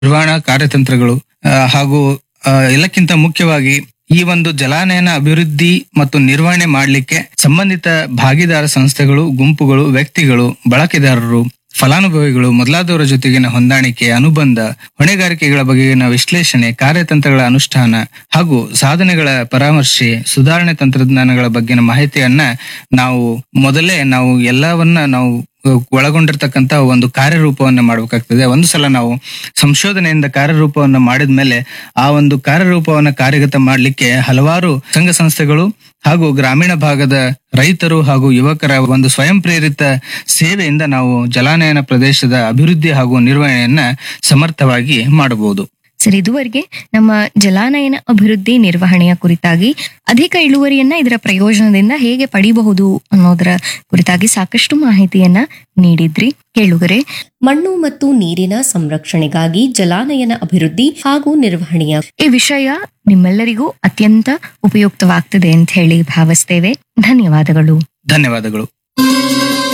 ನಿರ್ವಹಣಾ ಕಾರ್ಯತಂತ್ರಗಳು ಆ, ಹಾಗೂ ಆ, ಎಲ್ಲಕ್ಕಿಂತ ಮುಖ್ಯವಾಗಿ ಈ ಒಂದು ಜಲಾನಯನ ಅಭಿವೃದ್ಧಿ ಮತ್ತು ನಿರ್ವಹಣೆ ಮಾಡಲಿಕ್ಕೆ ಸಂಬಂಧಿತ ಭಾಗಿದಾರ ಸಂಸ್ಥೆಗಳು ಗುಂಪುಗಳು ವ್ಯಕ್ತಿಗಳು ಬಳಕೆದಾರರು ಫಲಾನುಭವಿಗಳು ಮೊದಲಾದವರ ಜೊತೆಗಿನ ಹೊಂದಾಣಿಕೆ ಅನುಬಂಧ ಹೊಣೆಗಾರಿಕೆಗಳ ಬಗೆಗಿನ ವಿಶ್ಲೇಷಣೆ ಕಾರ್ಯತಂತ್ರಗಳ ಅನುಷ್ಠಾನ ಹಾಗೂ ಸಾಧನೆಗಳ ಪರಾಮರ್ಶೆ ಸುಧಾರಣೆ ತಂತ್ರಜ್ಞಾನಗಳ ಬಗ್ಗಿನ ಮಾಹಿತಿಯನ್ನ ನಾವು ಮೊದಲೇ ನಾವು ಎಲ್ಲವನ್ನ ನಾವು ಒಳಗೊಂಡಿರ್ತಕ್ಕಂತ ಒಂದು ಕಾರ್ಯರೂಪವನ್ನ ಮಾಡಬೇಕಾಗ್ತದೆ ಒಂದು ಸಲ ನಾವು ಸಂಶೋಧನೆಯಿಂದ ಕಾರ್ಯರೂಪವನ್ನ ಮಾಡಿದ್ಮೇಲೆ ಆ ಒಂದು ಕಾರ್ಯರೂಪವನ್ನ ಕಾರ್ಯಗತ ಮಾಡಲಿಕ್ಕೆ ಹಲವಾರು ಸಂಘ ಸಂಸ್ಥೆಗಳು ಹಾಗೂ ಗ್ರಾಮೀಣ ಭಾಗದ ರೈತರು ಹಾಗೂ ಯುವಕರ ಒಂದು ಸ್ವಯಂ ಪ್ರೇರಿತ ಸೇವೆಯಿಂದ ನಾವು ಜಲಾನಯನ ಪ್ರದೇಶದ ಅಭಿವೃದ್ಧಿ ಹಾಗೂ ನಿರ್ವಹಣೆಯನ್ನ ಸಮರ್ಥವಾಗಿ ಮಾಡಬಹುದು ಸರ್ ಇದುವರೆಗೆ ನಮ್ಮ ಜಲಾನಯನ ಅಭಿವೃದ್ಧಿ ನಿರ್ವಹಣೆಯ ಕುರಿತಾಗಿ ಅಧಿಕ ಇಳುವರಿಯನ್ನ ಇದರ ಪ್ರಯೋಜನದಿಂದ ಹೇಗೆ ಪಡಿಬಹುದು ಅನ್ನೋದರ ಕುರಿತಾಗಿ ಸಾಕಷ್ಟು ಮಾಹಿತಿಯನ್ನ ನೀಡಿದ್ರಿ ಕೇಳುಗರೆ ಮಣ್ಣು ಮತ್ತು ನೀರಿನ ಸಂರಕ್ಷಣೆಗಾಗಿ ಜಲಾನಯನ ಅಭಿವೃದ್ಧಿ ಹಾಗೂ ನಿರ್ವಹಣೆಯ ಈ ವಿಷಯ ನಿಮ್ಮೆಲ್ಲರಿಗೂ ಅತ್ಯಂತ ಉಪಯುಕ್ತವಾಗ್ತದೆ ಅಂತ ಹೇಳಿ ಭಾವಿಸ್ತೇವೆ ಧನ್ಯವಾದಗಳು ಧನ್ಯವಾದಗಳು